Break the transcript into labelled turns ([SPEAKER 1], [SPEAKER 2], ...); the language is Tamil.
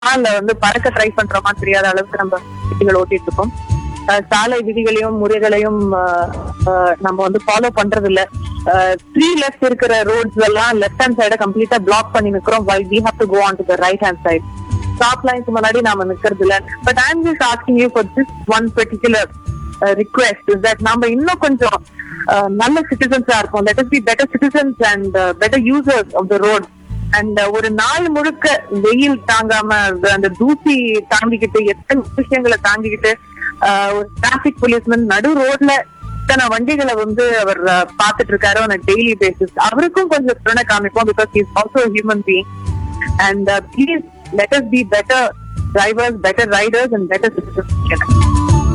[SPEAKER 1] இல்ல வந்து பறக்க ட்ரை பண்றோமா தெரியாத அளவுக்கு நம்ம வண்டிகள் ஓட்டிட்டு இருக்கோம் அஹ் சாலை விதிகளையும் முறைகளையும் அஹ், அஹ், நம்ம வந்து ஃபாலோ பண்றது இல்ல த்ரீ லெஃப்ட் இருக்கிற ரோட்ஸ் எல்லாம் லெஃப்ட் ஹேண்ட் சைட கம்ப்ளீட்டா பிளாக் பண்ணி நிக்கிறோம் why we have to go on to the right hand side stop lines முன்னாடி நாம நிக்கிறது இல்ல but I am just asking you for this one particular request is that நம்ம இன்னும் கொஞ்சம் அஹ், நல்ல சிட்டிசன்ஸா இருப்போம் let be better citizens and better users of the road and ஒரு நாள் முழுக்க வெயில் தாங்காம அந்த- அந்த தூசி தாங்கிக்கிட்டு எத்தனை விஷயங்களை தாங்கிக்கிட்டு ஆஹ், ஒரு டிராபிக் போலீஸ்மேன் நடு ரோட்ல இத்தனை வண்டிகளை வந்து அவர் ஆஹ், பார்த்துட்டு இருக்காரு ஆன் டெய்லி பேசிஸ் அவருக்கும் கொஞ்சம் கருணை காமிப்போம் because is also human being and please let us be better drivers better riders and better citizens